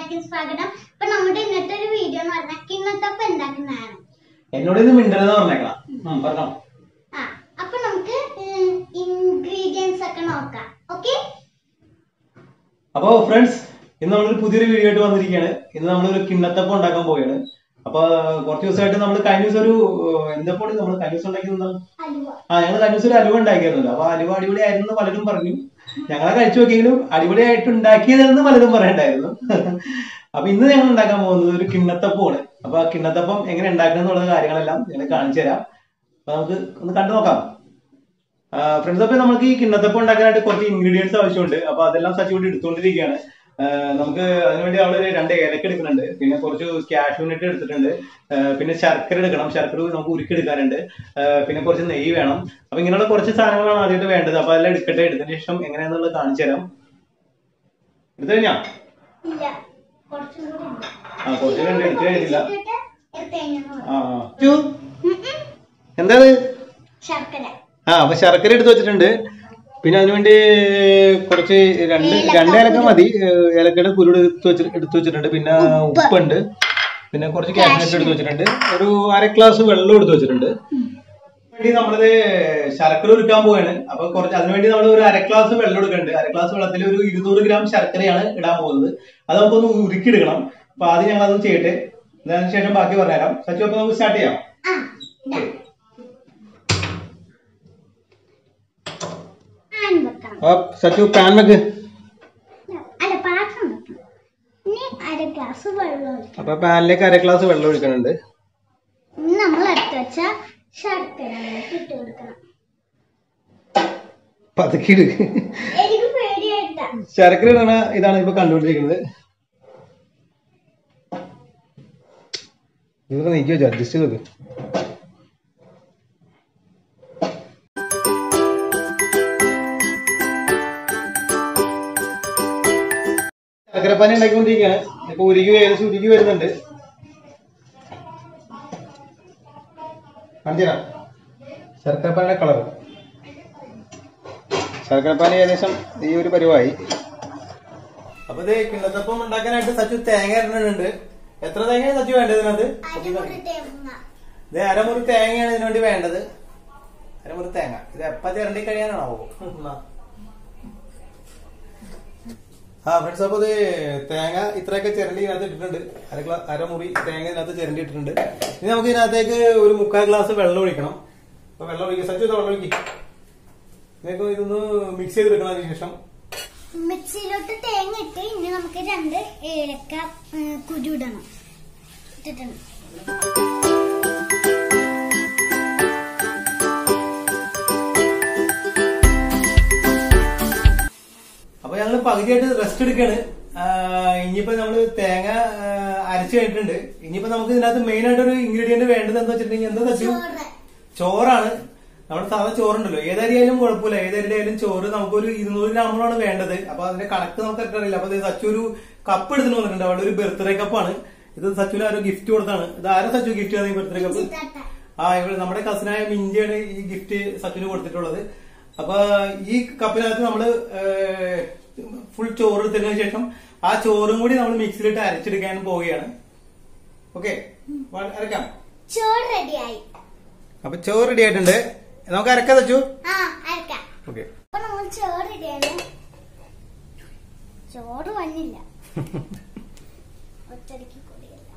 ചാനലിലേക്ക് സ്വാഗതം ഇപ്പൊ നമ്മുടെ ഇന്നത്തെ ഒരു വീഡിയോ എന്ന് പറഞ്ഞാൽ കിണ്ണത്തപ്പം ഉണ്ടാക്കുന്നതാണ് എന്നോട് ഇത് മിണ്ടരുതെന്ന് പറഞ്ഞേക്കണം ഉം, പറഞ്ഞോ ആ അപ്പൊ നമുക്ക് ഇൻഗ്രീഡിയൻസ് ഒക്കെ നോക്കാം ഓക്കെ അപ്പൊ ഫ്രണ്ട്സ് ഇന്ന് നമ്മളൊരു പുതിയൊരു വീഡിയോ ആയിട്ട് വന്നിരിക്കുകയാണ് ഇന്ന് നമ്മളൊരു കിണ്ണത്തപ്പം ഉണ്ടാക്കാൻ പോവുകയാണ് അപ്പൊ കുറച്ച് ദിവസമായിട്ട് നമ്മൾ കഴിഞ്ഞ ദിവസം ഒരു എന്തപ്പോൾ നമ്മൾ കഴിഞ്ഞ ദിവസം ഉണ്ടാക്കിയത് അലുവ ആ ഞങ്ങൾ കഴിഞ്ഞ ദിവസം ഒരു അലുവ ഉണ്ടാക്കിയിരുന്നല്ലോ അപ്പൊ അലുവ അടിപൊളി ആയിരുന്നു എന്ന് പലരും പറഞ്ഞു ഞങ്ങളെ കഴിച്ചു നോക്കിയെങ്കിലും അടിപൊളിയായിട്ട് ഉണ്ടാക്കിയതെന്ന് പലരും പറയണ്ടായിരുന്നു അപ്പൊ ഇന്ന് ഞങ്ങൾ ഉണ്ടാക്കാൻ പോകുന്നത് ഒരു കിണ്ണത്തപ്പമാണ് അപ്പൊ ആ കിണ്ണത്തപ്പം എങ്ങനെ ഉണ്ടാക്കണം എന്നുള്ള കാര്യങ്ങളെല്ലാം ഞങ്ങൾ കാണിച്ചു തരാം അപ്പൊ നമുക്ക് ഒന്ന് കണ്ടു നോക്കാം ഫ്രണ്ട്സ് അപ്പൊ നമുക്ക് ഈ കിണ്ണത്തപ്പം ഉണ്ടാക്കാനായിട്ട് കുറച്ച് ഇൻഗ്രീഡിയൻസ് ആവശ്യമുണ്ട് അപ്പൊ അതെല്ലാം സച്ചി കൊണ്ട് എടുത്തുകൊണ്ടിരിക്കുകയാണ് ആ, നമുക്ക് അതിനുവേണ്ടി അവിടെ ഒരു രണ്ട് ഏലക്ക എടുക്കുന്നുണ്ട് പിന്നെ കുറച്ച് കാഷ്യൂനട്ട് എടുത്തിട്ടുണ്ട് ആ, പിന്നെ ശർക്കര എടുക്കണം ശർക്കര നമുക്ക് ഉരുക്കി എടുക്കാനുണ്ട് ആ, പിന്നെ കുറച്ച് നെയ്യ് വേണം അപ്പൊ ഇങ്ങനെയുള്ള കുറച്ച് സാധനങ്ങളാണ് ആദ്യമായിട്ട് വേണ്ടത് അപ്പൊ അതെല്ലാം എടുക്കട്ടെ എടുത്തതിന് ശേഷം എങ്ങനെയാന്നുള്ളത് കാണിച്ചു തരാം എടുത്തു കഴിഞ്ഞാ ഇല്ല കുറച്ചും കൂടി ഉണ്ട് ആ കുറച്ച് രണ്ട് എടുത്തു കഴിഞ്ഞില്ല ഇട്ടിട്ട് എടുത്ത് കഴിഞ്ഞാൽ മതി. ആ ആ. ചു, ഉം ഉം. എന്താ ഇത്? ശർക്കര ആ അപ്പൊ ശർക്കര എടുത്ത് വെച്ചിട്ടുണ്ട് പിന്നെ അതിനുവേണ്ടി കുറച്ച് രണ്ട് ഏലക്ക രണ്ട് ഏലക്ക മതി ഏഹ് ഏലക്കയുടെ കുരുട് എടുത്ത് വെച്ച് എടുത്ത് വെച്ചിട്ടുണ്ട് പിന്നെ ഉപ്പുണ്ട് പിന്നെ കുറച്ച് കാഷ്നട്ട് എടുത്ത് വെച്ചിട്ടുണ്ട് ഒരു അര ഗ്ലാസ് വെള്ളം എടുത്ത് വെച്ചിട്ടുണ്ട് വേണ്ടി നമ്മളിത് ശർക്കര ഉരുക്കാൻ പോവാണ് അപ്പൊ കുറച്ച് അതിനുവേണ്ടി നമ്മൾ ഒരു അര ഗ്ലാസ് വെള്ളം എടുക്കുന്നുണ്ട് അര ഗ്ലാസ് വെള്ളത്തിൽ ഒരു ഇരുന്നൂറ് ഗ്രാം ശർക്കരയാണ് ഇടാൻ പോകുന്നത് അത് നമുക്കൊന്ന് ഉരുക്കിയെടുക്കണം അപ്പൊ ആദ്യം ഞങ്ങൾ അതൊന്ന് ചെയ്യട്ടെ അതിന് ശേഷം ബാക്കി പറഞ്ഞുതരാം സച്ചു അപ്പൊ നമുക്ക് സ്റ്റാർട്ട് ചെയ്യാം ആ ഇതാ. പാൻ വെക്കണം അപ്പൊ സച്ചു പാൻ വെക്ക് അല്ല പാത്രം വെക്കണം ഇനി അര ഗ്ലാസ് വെള്ളം ഒഴിക്കണം അപ്പൊ പാനിലേക്ക് അര ഗ്ലാസ് വെള്ളം ഒഴിക്കുന്നുണ്ട് ഇനി നമ്മൾ എടുത്ത് വെച്ച ശർക്കര അതിലേക്ക് ഇട്ട് കൊടുക്കണം പതുക്കിട് എനിക്ക് പേടിയായിട്ടാ ശർക്കര ഇടണ ഇതാണ് ഇപ്പൊ കണ്ടുകൊണ്ടിരിക്കുന്നത് ഇതൊക്കെ നീക്കി വെച്ചോ അഡ്ജസ്റ്റ് ചെയ്ത് വെക്ക്. ശർക്കരപ്പാനി ഉണ്ടാക്കിക്കൊണ്ടിരിക്കുകയാണ് ഇപ്പൊ ഉരുകി ഏകദേശം ഉരുകി വരുന്നുണ്ട് കാണിച്ചുതരാം ശർക്കരപ്പാനിയുടെ കളർ ശർക്കരപ്പാനി ഏകദേശം ഈ ഒരു പരിവായി അപ്പൊ ഇത് കിണ്ണത്തപ്പം ഉണ്ടാക്കാനായിട്ട് സച്ചു തേങ്ങ ഇടുന്നുണ്ട് എത്ര തേങ്ങ സച്ചു വേണ്ടത് ഇതിനകത്ത് അരമുറി തേങ്ങ ഇത് അരമുറി തേങ്ങയാണ് ഇതിനുവേണ്ടി വേണ്ടത് അരമുറി തേങ്ങ ഇത് എപ്പ ചിരണ്ടി കഴിയാനാണാവോ എന്നാ. ആ ഫ്രണ്ട്സ് അപ്പൊ ഇത് തേങ്ങ ഇത്രയൊക്കെ ചിരണ്ടി ഇതിനകത്ത് ഇട്ടിട്ടുണ്ട് അര ഗ്ലാ അരമുറി തേങ്ങ ഇതിനകത്ത് ചിരണ്ടി ഇട്ടിട്ടുണ്ട് ഇനി നമുക്ക് ഇതിനകത്തേക്ക് ഒരു മുക്കാൽ ഗ്ലാസ് വെള്ളം ഒഴിക്കണം അപ്പൊ വെള്ളം ഒഴിക്കുക സച്ചു ഇത് വെള്ളം ഒഴിക്കും ഇതിനൊക്കെ ഇതൊന്ന് മിക്സ് ചെയ്തെടുക്കണം അതിന് ശേഷം മിക്സിയിലോട്ട് തേങ്ങ ഇട്ട് ഇനി നമുക്ക് രണ്ട് ഏലക്ക ഉം, കുരു ഇടണം ഇട്ടിട്ടുണ്ട് അപ്പൊ ഞങ്ങൾ പകുതിയായിട്ട് റെസ്റ്റ് എടുക്കാണ് ആ, ഇനിയിപ്പോ നമ്മള് തേങ്ങ ആ, അരച്ചു കഴിഞ്ഞിട്ടുണ്ട് ഇനിയിപ്പോ നമുക്ക് ഇതിനകത്ത് മെയിൻ ആയിട്ട് ഒരു ഇൻഗ്രീഡിയന്റ് വേണ്ടത് എന്താ വെച്ചിട്ടുണ്ടെങ്കിൽ എന്താ സച്ചു ചോറ് ചോറാണ് നമ്മുടെ സാധാ ചോറുണ്ടല്ലോ ഏതരിയായാലും കുഴപ്പമില്ല ഏതരിയുടെ ആയാലും ചോറ് നമുക്കൊരു ഇരുന്നൂറ് ഗ്രാമോളാണ് വേണ്ടത് അപ്പൊ അതിന്റെ കണക്ക് നമുക്ക് അറിയില്ല അപ്പൊ ഇത് സച്ചു ഒരു കപ്പ് എടുത്തിട്ട് വന്നിട്ടുണ്ട് അവിടെ ഒരു ബർത്ത്ഡേ കപ്പാണ് ഇത് സച്ചുവിന് ആരോ ഗിഫ്റ്റ് കൊടുത്താണ് ഇത് ആരാ സച്ചു ഗിഫ്റ്റ് ആണ് ഈ ബർത്ത്ഡേ കപ്പ് ചിത്താത്ത. ആ ഇവിടെ നമ്മുടെ കസിനായ മിഞ്ചിയാണ് ഈ ഗിഫ്റ്റ് സച്ചിന് കൊടുത്തിട്ടുള്ളത് അപ്പൊ ഈ കപ്പിനകത്ത് നമ്മള് ഫുൾ ചോറ് എടുത്തതിനു ശേഷം ആ ചോറും കൂടി നമ്മൾ മിക്സിയിലിട്ട് അരച്ചെടുക്കാൻ പോവുകയാണ് ഓക്കെ അരക്കാം ചോറ് റെഡിയായി അപ്പൊ ചോറ് റെഡി ആയിട്ടുണ്ട് നമുക്ക് അരക്കാം തച്ചു ആ അരക്കാം ഓക്കെ അപ്പൊ നമ്മൾ ചോറ് റെഡിയാണ് ചോറ് വന്നില്ല ഒറ്റടിക്ക് കൂടിയല്ല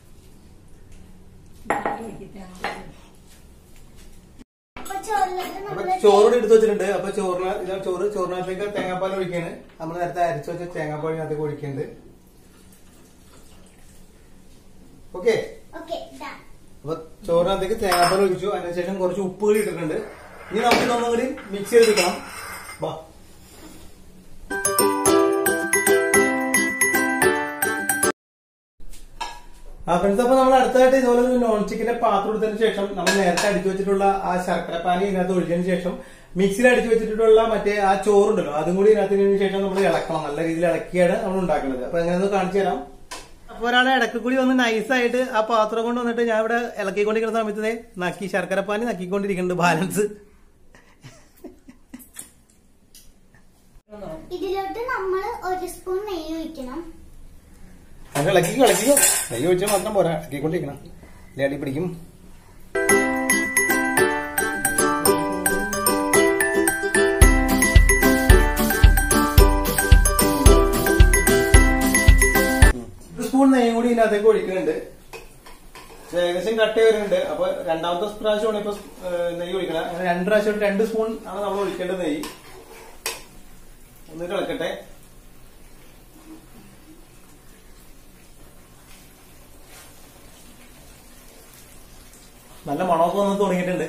അപ്പൊ ചോറിലോട്ട് അപ്പൊ നമ്മള് ചോറ് എടുത്ത് വെച്ചിട്ടുണ്ട് അപ്പൊ ചോറിന് ഇതാ ചോറ് ചോറിനകത്തേക്ക് തേങ്ങാപ്പാൽ ഒഴിക്കാണ് നമ്മൾ നേരത്തെ അരച്ചു വെച്ച തേങ്ങാപ്പാൽ ഇതിനകത്തേക്ക് ഒഴിക്കുന്നുണ്ട് ഓക്കെ ഓക്കെ ഇതാ അപ്പൊ ചോറിനകത്തേക്ക് തേങ്ങാപ്പാൽ ഒഴിച്ചു അതിനുശേഷം കുറച്ച് ഉപ്പ് കൂടി ഇട്ടിട്ടുണ്ട് ഇനി നമുക്ക് ഇതൊന്നും കൂടി മിക്സ് ചെയ്തെടുക്കണം വാ ആ ഫ്രണ്ട്സ് അപ്പൊ നമ്മൾ അടുത്തായിട്ട് ഇതുപോലെ ഒരു നോൺ ചിക്കന്റെ പാത്രം എടുത്തതിന് ശേഷം നമ്മൾ നേരത്തെ അടിച്ചു വെച്ചിട്ടുള്ള ആ ശർക്കര പാനി ഇതിനകത്ത് ഒഴിച്ചതിന് ശേഷം മിക്സിയിൽ അടിച്ചു വെച്ചിട്ടുള്ള മറ്റേ ആ ചോറുണ്ടല്ലോ അതും കൂടി ഇതിനകത്തിന് ശേഷം നമ്മൾ ഇളക്കണം നല്ല രീതിയിൽ ഇളക്കിയാണ് നമ്മൾ ഉണ്ടാക്കുന്നത് അപ്പൊ എങ്ങനെയൊന്ന് കാണിച്ചു തരാം അപ്പൊ ഒരാളെ ഇടയ്ക്ക് കൂടി വന്ന് നൈസായിട്ട് ആ പാത്രം കൊണ്ട് വന്നിട്ട് ഞാൻ ഇവിടെ ഇളക്കിക്കൊണ്ടിരിക്കുന്ന സമയത്ത് ദേ നക്കി ശർക്കര പാനി നക്കിക്കൊണ്ടിരിക്കുന്നുണ്ട് ബാലൻസ് ഇതിലോട്ട് നമ്മൾ ഒരു സ്പൂൺ നെയ്യ് ഒഴിക്കണം അത് ഇളക്കിക്കോ ഇളക്കിക്കോ നെയ്യ് ഒഴിച്ചാൽ മാത്രം പോരാ ഇളക്കിക്കൊണ്ടിരിക്കണം ഇല്ലേ അടി പിടിക്കും ഒരു സ്പൂൺ നെയ്യും കൂടി ഇതിനകത്തേക്ക് ഒഴിക്കുന്നുണ്ട് ഇത് ഏകദേശം കട്ട് വരുന്നുണ്ട് അപ്പൊ രണ്ടാമത്തെ പ്രാവശ്യമാണ് ഇപ്പൊ ഏഹ്, നെയ്യ് ഒഴിക്കണം അങ്ങനെ രണ്ട് പ്രാവശ്യം രണ്ട് സ്പൂൺ ആണ് നമ്മൾ ഒഴിക്കേണ്ടത് നെയ്യ് ഒന്ന് കിളക്കട്ടെ നല്ല മണമൊക്കെ വന്ന് തുടങ്ങിയിട്ടുണ്ട്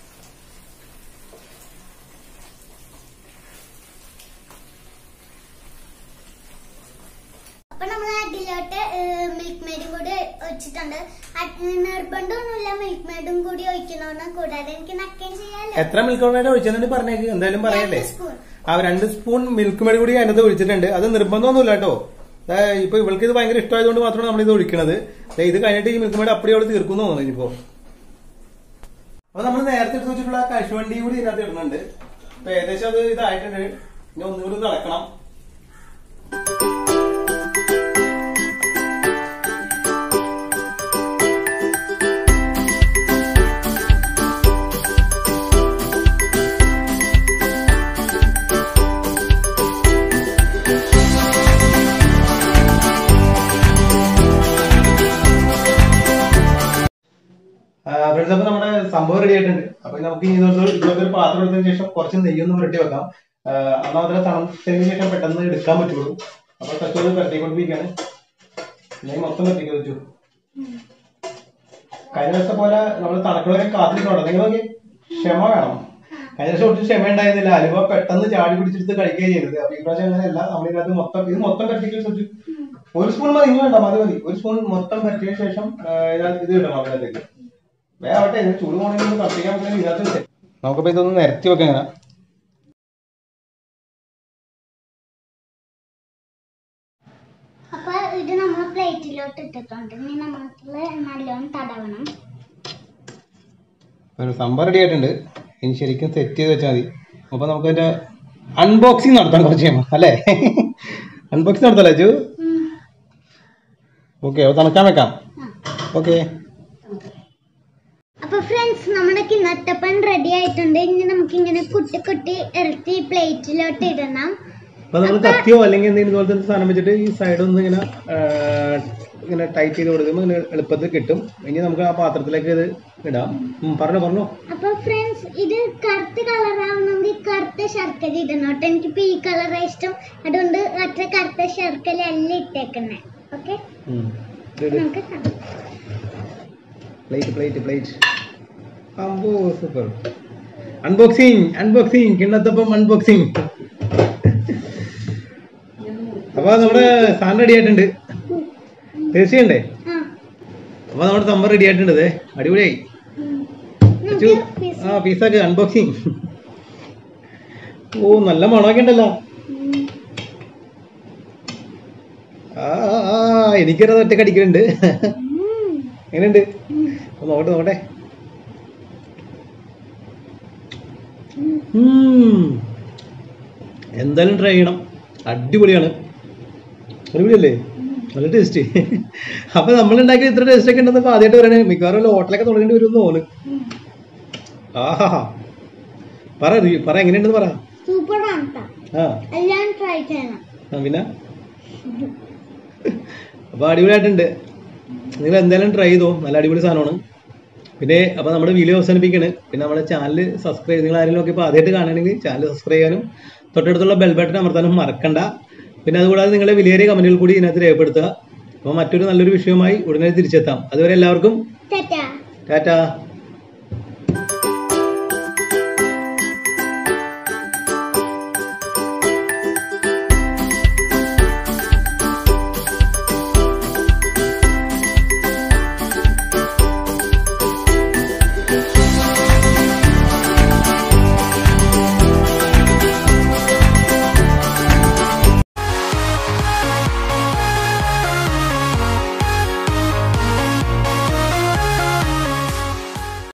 അപ്പൊ നമ്മൾ അതിലോട്ട് മിൽക്ക് മെയ്ഡും കൂടി ഒഴിച്ചിട്ടുണ്ട് അത് നിർബന്ധമൊന്നുമില്ല മിൽക്ക് മെയ്ഡും കൂടി ഒഴിക്കണമെന്ന് കൂടാതെ എനിക്ക് നക്കുകയും ചെയ്യാലോ എത്ര മിൽക്ക് മേഡ് ഒഴിച്ചെന്നു പറഞ്ഞേക്ക് എന്തായാലും പറയല്ലേ രണ്ട് സ്പൂൺ ആ രണ്ട് സ്പൂൺ മിൽക്ക് മേഡ് കൂടി അതിനകത്ത് ഒഴിച്ചിട്ടുണ്ട് അത് നിർബന്ധമൊന്നുമില്ല കേട്ടോ ദാ ഇപ്പൊ ഇവൾക്ക് ഇത് ഭയങ്കര ഇഷ്ടമായതുകൊണ്ട് മാത്രമാണ് നമ്മൾ ഇത് ഒഴിക്കണത് ദാ ഇത് കഴിഞ്ഞിട്ട് ഈ മിൽക്ക് മേഡ് അപ്പടി അവള് തീർക്കുന്നു തോന്നുന്നു ഇനിയിപ്പോ അപ്പൊ നമ്മൾ നേരത്തെ എടുത്ത് വെച്ചിട്ടുള്ള കശുവണ്ടി കൂടി ഇതിനകത്ത് ഇടുന്നുണ്ട് അപ്പൊ ഏകദേശം അത് ഇതായിട്ടുണ്ട് ഇനി ഒന്നുകൂടി ഒന്ന് ഇളക്കണം ഫ്രണ്ട്സ് അപ്പൊ നമ്മുടെ സംഭവം റെഡി ആയിട്ടുണ്ട് അപ്പൊ നമുക്ക് ഇനി ഇതുപോലെ ഇതുപോലത്തെ ഒരു പാത്രം എടുത്തതിന് ശേഷം കുറച്ച് നെയ്യൊന്ന് പുരട്ടി വെക്കാം അത് മാത്രമേ തണുത്തതിന് ശേഷം പെട്ടെന്ന് എടുക്കാൻ പറ്റുള്ളൂ അപ്പൊ കുറച്ചൊന്ന് പുരട്ടിക്കൊണ്ടിരിക്കുകയാണ് നെയ്യ് മൊത്തം പറ്റിക്കാൻ വെച്ചു കഴിഞ്ഞ ദിവസത്തെ പോലെ നമ്മൾ തണുക്കുന്നവരെ കാത്തിരിക്കണോ നിങ്ങൾ നോക്കി ക്ഷമ വേണം കഴിഞ്ഞ ദിവസം ഒട്ടും ക്ഷമ ഉണ്ടായിരുന്നില്ല അലുവ പെട്ടെന്ന് ചാടി പിടിച്ചെടുത്ത് കഴിക്കുകയും ചെയ്തത് അപ്പൊ ഈ പ്രാവശ്യം അങ്ങനെയല്ല നമ്മളിതിനകത്ത് മൊത്തം ഇത് മൊത്തം പറ്റിക്കാൻ വെച്ചു ഒരു സ്പൂൺ മതി ഇനി വേണ്ട മതി മതി ഒരു സ്പൂൺ മൊത്തം പറ്റിയ ശേഷം ആ, ഇതിനകത്ത് ഇത് ഇടണം അതിനകത്തേക്ക് വേവട്ടെ ഇതിന് ചൂട് പോകണമെങ്കിൽ ഒന്ന് കത്തിക്കാൻ പറ്റുന്ന ഇതിനകത്ത് വെച്ചേ. നമുക്കിപ്പോ ഇതൊന്ന് നിരത്തി വെക്കാം ഇങ്ങനെ അപ്പൊ ഇത് നമ്മൾ പ്ലേറ്റിലോട്ട് ഇട്ടിട്ടുണ്ട് ഇനി നമുക്ക് നല്ലോണം തടവണം ഒരു സംഭവം റെഡി ആയിട്ടുണ്ട് ഇനി ശരിക്കും സെറ്റ് ചെയ്ത് വെച്ചാൽ മതി അപ്പൊ നമുക്ക് അതിന്റെ അൺബോക്സിങ് നടത്താം കുറച്ച് കഴിയുമ്പോൾ അല്ലേ അൺബോക്സിങ് നടത്തല്ലേ അജു ഉം. ഓക്കെ അപ്പൊ തണുക്കാൻ വെക്കാം ആ. ഓക്കെ അപ്പൊ ഫ്രണ്ട്സ് നമ്മുടെ കിണ്ണത്തപ്പൻ റെഡി ആയിട്ടുണ്ട് ഇനി നമുക്ക് ഇങ്ങനെ കുട്ടി കുട്ടി ഇറത്തി പ്ലേറ്റിലോട്ട് ഇടണം അപ്പൊ നമ്മൾ കത്തിയോ അല്ലെങ്കിൽ എന്തെങ്കിലും ഇതുപോലത്തെ ഒരു സാധനം വെച്ചിട്ട് ഈ സൈഡ് ഒന്ന് ഇങ്ങനെ ആ, ഇങ്ങനെ ടൈറ്റ് ചെയ്ത് കൊടുക്കുമ്പോൾ ഇങ്ങനെ എളുപ്പത്തിൽ കിട്ടും ഇനി നമുക്ക് ആ പാത്രത്തിലേക്ക് ഇത് ഇടാം ഉം, പറഞ്ഞോ പറഞ്ഞോ അപ്പൊ ഫ്രണ്ട്സ് ഇത് കറുത്ത കളറാവണമെങ്കിൽ കറുത്ത ശർക്കര ഇടണം കേട്ടോ എനിക്കിപ്പോ ഈ കളറാ ഇഷ്ടം അതുകൊണ്ട് അത്ര കറുത്ത ശർക്കര അല്ല ഇട്ടേക്കുന്നേ ഓക്കെ ഉം. ഇത് ഇട്. നമുക്ക് കാണാം. പ്ലേറ്റ് പ്ലേറ്റ് പ്ലേറ്റ് അമ്പോ സൂപ്പർ അൺബോക്സിങ് അൺബോക്സിങ് കിണ്ണത്തപ്പം അൺബോക്സിങ് അപ്പൊ നമ്മുടെ സാധനം റെഡി ആയിട്ടുണ്ട് ടേസ്റ്റ് ചെയ്യണ്ടേ ആ അപ്പൊ നമ്മുടെ സംഭവം റെഡി ആയിട്ടുണ്ട് ദേ. അടിപൊളിയായി ഉം. അച്ചു, നമുക്ക് piece- ആ പീസാക്ക് അൺബോക്സിങ് ഓ നല്ല മണമൊക്കെ ഉണ്ടല്ലോ ഉം. ആ ആ, ആ എനിക്കൊരു ഒറ്റ കടിക്കുന്നുണ്ട് ഉം. എങ്ങനെയുണ്ട് ഉം. ഒന്ന് നോക്കട്ടെ നോക്കട്ടെ ഉം. ഉം. എന്തായാലും ട്രൈ ചെയ്യണം അടിപൊളിയാണ് അടിപൊളിയല്ലേ നല്ല ടേസ്റ്റ് അപ്പൊ നമ്മൾ ഉണ്ടാക്കിയ ഇത്ര ടേസ്റ്റ് ഒക്കെ ഉണ്ടെന്ന് ആദ്യമായിട്ട് പറയണേ മിക്കവാറും ഹോട്ടലൊക്കെ തുടങ്ങേണ്ടി വരും എന്ന് തോന്നുന്നു ഉം. ആഹാ പറ റിവ്യൂ പറ എങ്ങനെയുണ്ടെന്ന് പറ സൂപ്പറാണ് ട്ടോ. ആ എല്ലാം ട്രൈ ചെയ്യണം ആ, പിന്നെ അപ്പൊ അടിപൊളിയായിട്ടുണ്ട് നിങ്ങൾ എന്തായാലും ട്രൈ ചെയ്തോ നല്ല അടിപൊളി സാധനമാണ് പിന്നെ അപ്പൊ നമ്മുടെ വീഡിയോ അവസാനിപ്പിക്കാണ് പിന്നെ നമ്മുടെ ചാനൽ സബ്സ്ക്രൈബ് നിങ്ങൾ ആരെങ്കിലും ഒക്കെ ഇപ്പോൾ ആദ്യമായിട്ട് കാണുകയാണെങ്കിൽ ചാനൽ സബ്സ്ക്രൈബ് ചെയ്യാനും തൊട്ടടുത്തുള്ള ബെൽ ബട്ടൺ അമർത്താനും മറക്കണ്ട പിന്നെ അതുകൂടാതെ നിങ്ങളുടെ വിലയേറിയ കമന്റുകൾ കൂടി ഇതിനകത്ത് രേഖപ്പെടുത്തുക അപ്പോൾ മറ്റൊരു നല്ലൊരു വിഷയവുമായി ഉടനെ തിരിച്ചെത്താം അതുവരെ എല്ലാവർക്കും ടാറ്റാ ടാറ്റാ